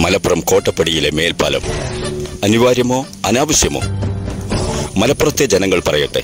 മലപ്പുറം കോട്ടപ്പടിയിലെ മേൽപ്പാലം അനിവാര്യമോ അനാവശ്യമോ മലപ്പുറത്തെ ജനങ്ങൾ പറയട്ടെ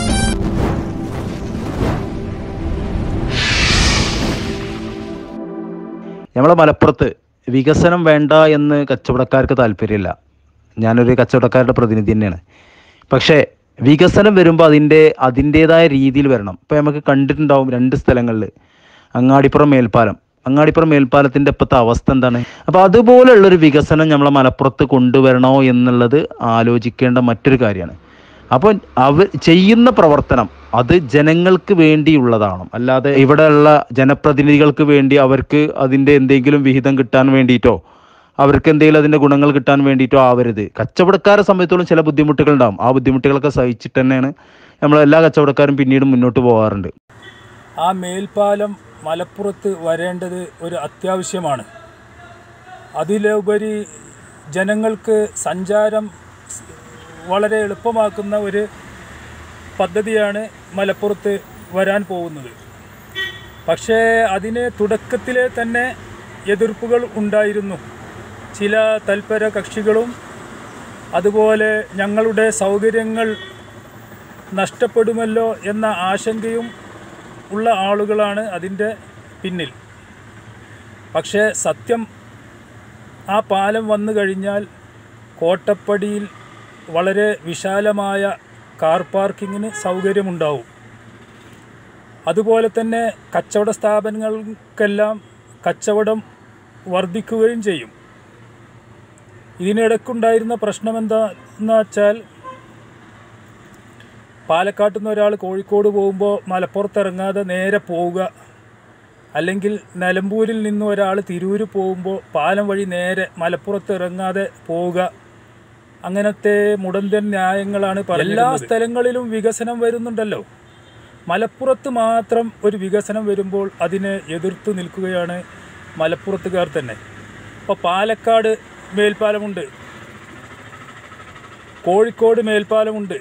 നമ്മളെ മലപ്പുറത്ത് വികസനം വേണ്ട എന്ന് കച്ചവടക്കാർക്ക് താല്പര്യമില്ല ഞാനൊരു കച്ചവടക്കാരുടെ പ്രതിനിധി തന്നെയാണ് പക്ഷേ വികസനം വരുമ്പോൾ അതിൻ്റെ അതിൻ്റേതായ രീതിയിൽ വരണം ഇപ്പോൾ നമുക്ക് കണ്ടിട്ടുണ്ടാവും രണ്ട് സ്ഥലങ്ങളിൽ അങ്ങാടിപ്പുറം മേൽപ്പാലം അങ്ങാടിപ്പുറം മേൽപ്പാലത്തിൻ്റെ ഇപ്പോഴത്തെ അവസ്ഥ എന്താണ് അപ്പോൾ അതുപോലുള്ളൊരു വികസനം നമ്മളെ മലപ്പുറത്ത് കൊണ്ടുവരണോ എന്നുള്ളത് ആലോചിക്കേണ്ട മറ്റൊരു കാര്യമാണ് അപ്പോൾ അവർ ചെയ്യുന്ന പ്രവർത്തനം അത് ജനങ്ങൾക്ക് വേണ്ടിയുള്ളതാണ് അല്ലാതെ ഇവിടെയുള്ള ജനപ്രതിനിധികൾക്ക് വേണ്ടി അവർക്ക് അതിൻ്റെ എന്തെങ്കിലും വിഹിതം കിട്ടാൻ വേണ്ടിയിട്ടോ അവർക്ക് എന്തെങ്കിലും അതിൻ്റെ ഗുണങ്ങൾ കിട്ടാൻ വേണ്ടിയിട്ടോ ആവരുത് കച്ചവടക്കാരെ സംബന്ധിച്ചോളം ചില ബുദ്ധിമുട്ടുകൾ ഉണ്ടാവും ആ ബുദ്ധിമുട്ടുകളൊക്കെ സഹിച്ചിട്ട് തന്നെയാണ് നമ്മൾ എല്ലാ കച്ചവടക്കാരും പിന്നീട് മുന്നോട്ട് പോകാറുണ്ട് ആ മേൽപ്പാലം മലപ്പുറത്ത് വരേണ്ടത് ഒരു അത്യാവശ്യമാണ് അതിലുപരി ജനങ്ങൾക്ക് സഞ്ചാരം സ് വളരെ എളുപ്പമാക്കുന്ന ഒരു പദ്ധതിയാണ് മലപ്പുറത്ത് വരാൻ പോകുന്നത് പക്ഷേ അതിന് തുടക്കത്തിലെ തന്നെ എതിർപ്പുകൾ ഉണ്ടായിരുന്നു ചില തൽപര കക്ഷികളും അതുപോലെ ഞങ്ങളുടെ സൗകര്യങ്ങൾ നഷ്ടപ്പെടുമല്ലോ എന്ന ആശങ്കയും ഉള്ള ആളുകളാണ് അതിൻ്റെ പിന്നിൽ പക്ഷേ സത്യം ആ പാലം വന്നു കഴിഞ്ഞാൽ കോട്ടപ്പടിയിൽ വളരെ വിശാലമായ കാർ പാർക്കിങ്ങിന് സൗകര്യമുണ്ടാവും അതുപോലെ തന്നെ കച്ചവട സ്ഥാപനങ്ങൾക്കെല്ലാം കച്ചവടം വർദ്ധിക്കുകയും ചെയ്യും ഇതിനിടയ്ക്കുണ്ടായിരുന്ന പ്രശ്നം എന്താന്ന് വെച്ചാൽ പാലക്കാട്ട് നിന്ന് ഒരാൾ കോഴിക്കോട് പോകുമ്പോൾ മലപ്പുറത്ത് ഇറങ്ങാതെ നേരെ പോവുക അല്ലെങ്കിൽ നിലമ്പൂരിൽ നിന്ന് ഒരാൾ തിരൂർ പോകുമ്പോൾ പാലം വഴി നേരെ മലപ്പുറത്ത് ഇറങ്ങാതെ പോവുക അങ്ങനത്തെ മുടന്തൻ ന്യായങ്ങളാണ് പറയുന്നത് എല്ലാ സ്ഥലങ്ങളിലും വികസനം വരുന്നുണ്ടല്ലോ മലപ്പുറത്ത് മാത്രം ഒരു വികസനം വരുമ്പോൾ അതിനെ എതിർത്ത് നിൽക്കുകയാണ് മലപ്പുറത്തുകാർ തന്നെ ഇപ്പോൾ പാലക്കാട് മേൽപ്പാലമുണ്ട് കോഴിക്കോട് മേൽപ്പാലമുണ്ട്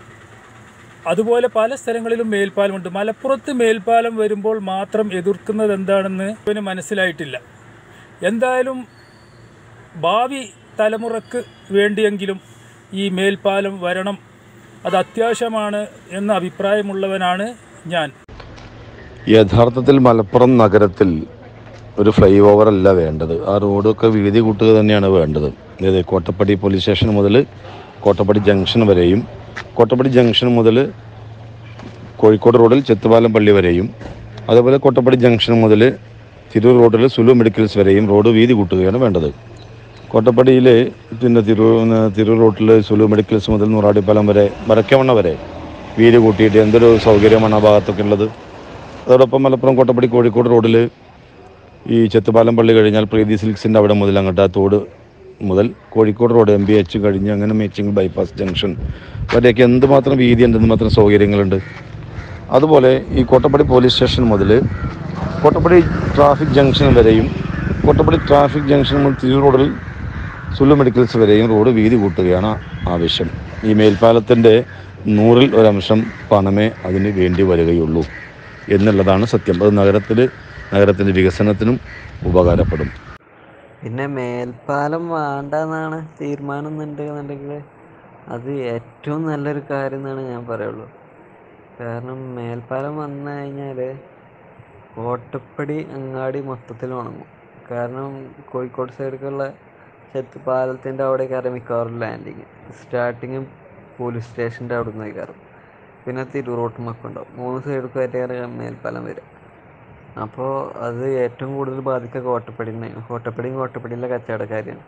അതുപോലെ പല സ്ഥലങ്ങളിലും മേൽപ്പാലമുണ്ട് മലപ്പുറത്ത് മേൽപ്പാലം വരുമ്പോൾ മാത്രം എതിർക്കുന്നത് എന്താണെന്ന് ഇവന് മനസ്സിലായിട്ടില്ല എന്തായാലും ഭാവി തലമുറക്ക് വേണ്ടിയെങ്കിലും ഈ മേൽപ്പാലം വരണം അത് അത്യാവശ്യമാണ് എന്ന അഭിപ്രായമുള്ളവനാണ് ഞാൻ യഥാർത്ഥത്തിൽ മലപ്പുറം നഗരത്തിൽ ഒരു ഫ്ലൈ ഓവർ അല്ല വേണ്ടത് ആ റോഡൊക്കെ വീതി കൂട്ടുക തന്നെയാണ് വേണ്ടത് അതായത് കോട്ടപ്പടി പോലീസ് സ്റ്റേഷൻ മുതൽ കോട്ടപ്പടി ജംഗ്ഷൻ വരെയും കോട്ടപ്പടി ജംഗ്ഷൻ മുതൽ കോഴിക്കോട് റോഡിൽ ചെത്തുപാലം പള്ളി വരെയും അതുപോലെ കോട്ടപ്പടി ജംഗ്ഷൻ മുതൽ തിരൂർ റോഡിൽ സുലു മെഡിക്കൽസ് വരെയും റോഡ് വീതി കൂട്ടുകയാണ് വേണ്ടത് കോട്ടപ്പടിയിൽ പിന്നെ തിരൂർ തിരൂർ റോട്ടിൽ സുലു മെഡിക്കൽസ് മുതൽ നൂറാടിപ്പാലം വരെ വരക്കവണ്ണ വരെ വീതി കൂട്ടിയിട്ട് എന്തൊരു സൗകര്യമാണ് ആ ഭാഗത്തൊക്കെ ഉള്ളത് അതോടൊപ്പം മലപ്പുറം കോട്ടപ്പടി കോഴിക്കോട് റോഡിൽ ഈ ചെത്തുപാലം പള്ളി കഴിഞ്ഞാൽ പ്രീതി സിൽക്സിൻ്റെ അവിടെ മുതൽ അങ്ങോട്ട് ആ തോട് മുതൽ Kozhikode road M B H കഴിഞ്ഞ് അങ്ങനെ മേച്ചിങ് ബൈപ്പാസ് ജംഗ്ഷൻ വരെയൊക്കെ എന്തുമാത്രം വീതിയുണ്ട് എന്തുമാത്രം സൗകര്യങ്ങളുണ്ട് അതുപോലെ ഈ കോട്ടപ്പടി പോലീസ് സ്റ്റേഷൻ മുതൽ കോട്ടപ്പടി ട്രാഫിക് ജംഗ്ഷൻ വരെയും കോട്ടപ്പടി ട്രാഫിക് ജംഗ്ഷൻ മുതൽ തിരൂർ റോഡിൽ സുല്ലു മെഡിക്കൽസ് വരെയും റോഡ് വീതി കൂട്ടുകയാണ് ആവശ്യം ഈ മേൽപ്പാലത്തിൻ്റെ നൂറിൽ ഒരംശം പണമേ അതിന് വേണ്ടി വരികയുള്ളൂ എന്നുള്ളതാണ് സത്യം അത് നഗരത്തിൽ നഗരത്തിൻ്റെ വികസനത്തിനും ഉപകാരപ്പെടും പിന്നെ മേൽപ്പാലം വേണ്ടെന്നാണ് തീരുമാനം എന്നുണ്ടെന്നുണ്ടെങ്കിൽ അത് ഏറ്റവും നല്ലൊരു കാര്യം എന്നാണ് ഞാൻ പറയുള്ളൂ കാരണം മേൽപ്പാലം വന്നു കഴിഞ്ഞാൽ കോട്ടപ്പടി അങ്ങാടി മൊത്തത്തിൽ ഉണങ്ങും കാരണം കോഴിക്കോട് സൈഡിലേക്കുള്ള ചെത്ത് പാലത്തിൻ്റെ അവിടെ കയറി മിക്കവാറും ലാൻഡിങ് സ്റ്റാർട്ടിങ് പോലീസ് സ്റ്റേഷൻ്റെ അവിടെ നിന്ന് കയറും പിന്നെ തിരൂറോട്ടുമൊക്കെ ഉണ്ടാവും മൂന്ന് സൈഡിൽ ആയിട്ട് മേൽപ്പാലം വരും അപ്പോൾ അത് ഏറ്റവും കൂടുതൽ ബാധിക്കുക കോട്ടപ്പടിനെ കോട്ടപ്പടിയും കോട്ടപ്പടിയിലെ കച്ചവടക്കാരെയാണ്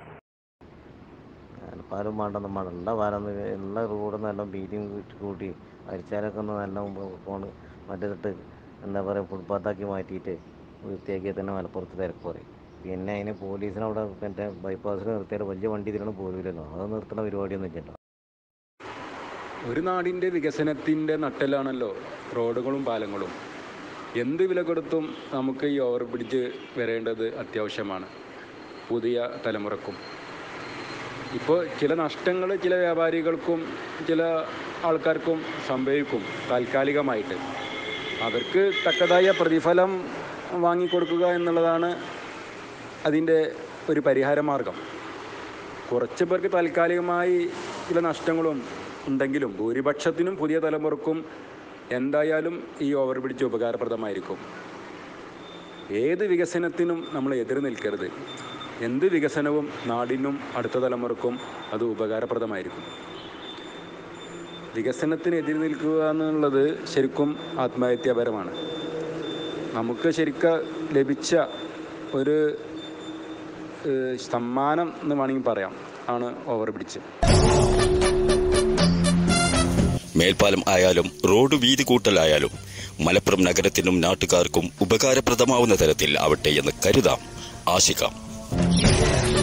പാലും വേണ്ടെന്ന് മണ്ട പാലം ഉള്ള റോഡ് നല്ല വീതിയും കൂട്ടി അരിച്ചാലൊക്കെ ഒന്ന് നല്ല പോണ് മറ്റേതിട്ട് എന്താ പറയുക ഫുട്പാത്താക്കി മാറ്റിയിട്ട് വൃത്തിയാക്കിയാൽ തന്നെ മലപ്പുറത്ത് തിരക്ക് പറയും പിന്നെ അതിന് പോലീസിനവിടെ മറ്റേ ബൈപ്പാസിൽ നിർത്തിയാൽ വലിയ വണ്ടി ഇതിലൊന്നും പോരില്ലല്ലോ അത് നിർത്തുന്ന പരിപാടിയൊന്നും ഇല്ലല്ലോ ഒരു നാടിൻ്റെ വികസനത്തിൻ്റെ നട്ടെല്ലാണല്ലോ റോഡുകളും പാലങ്ങളും എന്ത് വില കൊടുത്തും നമുക്ക് ഈ ഓവർ ബ്രിഡ്ജ് വരേണ്ടത് അത്യാവശ്യമാണ് പുതിയ തലമുറക്കും ഇപ്പോൾ ചില നഷ്ടങ്ങൾ ചില വ്യാപാരികൾക്കും ചില ആൾക്കാർക്കും സംഭവിക്കും താൽക്കാലികമായിട്ട് അവർക്ക് തക്കതായ പ്രതിഫലം വാങ്ങിക്കൊടുക്കുക എന്നുള്ളതാണ് അതിൻ്റെ ഒരു പരിഹാര മാർഗം കുറച്ച് പേർക്ക് താൽക്കാലികമായി ചില നഷ്ടങ്ങളും ഉണ്ടെങ്കിലും ഭൂരിപക്ഷത്തിനും പുതിയ തലമുറക്കും എന്തായാലും ഈ ഓവർ ബ്രിഡ്ജ് ഉപകാരപ്രദമായിരിക്കും ഏത് വികസനത്തിനും നമ്മൾ എതിർ നിൽക്കരുത് എന്ത് വികസനവും നാടിനും അടുത്ത തലമുറക്കും അത് ഉപകാരപ്രദമായിരിക്കും വികസനത്തിന് എതിർ നിൽക്കുക എന്നുള്ളത് ശരിക്കും ആത്മഹത്യാപരമാണ് നമുക്ക് ശരിക്കും ലഭിച്ച ഒരു ഏഹ്, സമ്മാനം എന്ന് വേണമെങ്കിൽ പറയാം ആണ് ഓവർ ബ്രിഡ്ജ് മേൽപ്പാലം ആയാലും റോഡ് വീതി കൂട്ടലായാലും മലപ്പുറം നഗരത്തിനും നാട്ടുകാർക്കും ഉപകാരപ്രദമാവുന്ന തരത്തിൽ ആവട്ടെ എന്ന് കരുതാം ആശിക്കാം